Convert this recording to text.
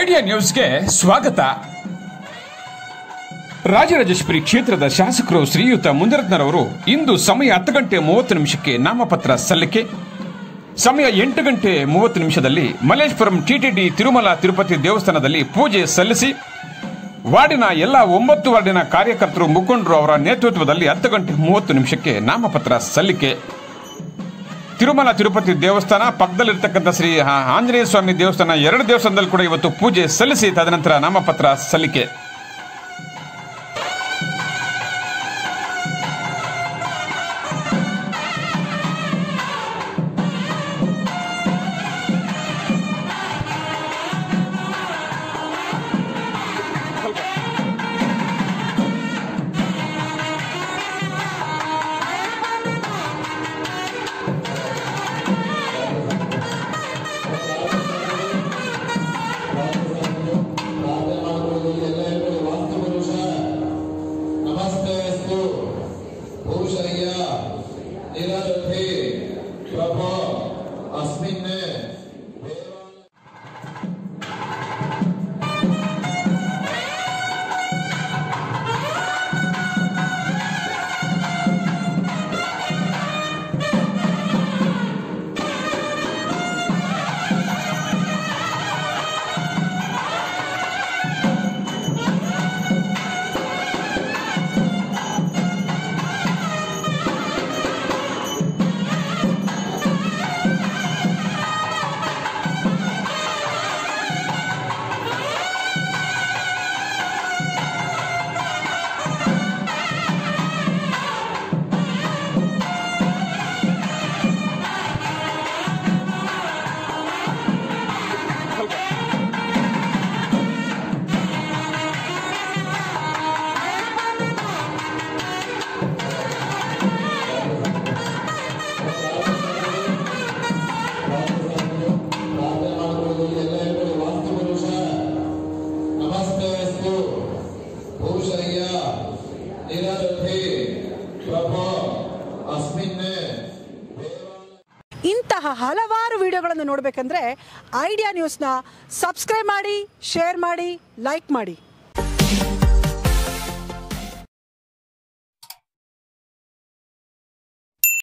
idea ನ್ಯೂಸ್ಗೆ ಸ್ವಾಗತ ರಾಜರಾಜೇಶ್ವರಿ ಕ್ಷೇತ್ರದ ಶಾಸಕರು ಶ್ರೀಯುತ ಮುನಿರತ್ನರವರು ಇಂದು ಸಮಯ ಹತ್ತು ಗಂಟೆ ಮೂವತ್ತು ನಿಮಿಷಕ್ಕೆ ನಾಮಪತ್ರ ಸಲ್ಲಿಕೆ ಸಮಯ ಎಂಟು ಗಂಟೆ ಮೂವತ್ತು ನಿಮಿಷದಲ್ಲಿ ಮಲ್ಲೇಶ್ವರಂ ಟಿಟಿಡಿ ತಿರುಮಲ ತಿರುಪತಿ ದೇವಸ್ಥಾನದಲ್ಲಿ ಪೂಜೆ ಸಲ್ಲಿಸಿ ವಾರ್ಡಿನ ಎಲ್ಲ ಒಂಬತ್ತು ವಾರ್ಡಿನ ಕಾರ್ಯಕರ್ತರು ಮುಖಂಡರು ಅವರ ನೇತೃತ್ವದಲ್ಲಿ ಹತ್ತು ಗಂಟೆ ಮೂವತ್ತು ನಿಮಿಷಕ್ಕೆ ನಾಮಪತ್ರ ಸಲ್ಲಿಕೆ ತಿರುಮಲ ತಿರುಪತಿ ದೇವಸ್ಥಾನ ಪಕ್ಕದಲ್ಲಿರ್ತಕ್ಕಂಥ ಶ್ರೀ ಆ- ಆಂಜನೇಯ ಸ್ವಾಮಿ ದೇವಸ್ಥಾನ ಎರಡು ದೇವಸ್ಥಾನದಲ್ಲಿ ಕೂಡ ಇವತ್ತು ಪೂಜೆ ಸಲ್ಲಿಸಿ ತದನಂತರ ನಾಮಪತ್ರ ಸಲ್ಲಿಕೆ ನಮಸ್ತೆಸ್ತು ಭೂಷಯ್ಯ ನಿರರ್ಥಿ ಪ್ರಭೋ ಅಸ್ಮಿನ್ ನಮಸ್ತೆಸ್ತು ಭೂಷಯ್ಯ ನಿರರ್ಥಿ ಪ್ರಭೋ ಅಸ್ಮಿನ್ ಇಂತಹ ಹಲವಾರು ವಿಡಿಯೋಗಳನ್ನು ನೋಡಬೇಕಂದ್ರೆ ಐಡಿಯಾ ನ್ಯೂಸ್ನ ಸಬ್ಸ್ಕ್ರೈಬ್ ಮಾಡಿ ಶೇರ್ ಮಾಡಿ ಲೈಕ್ ಮಾಡಿ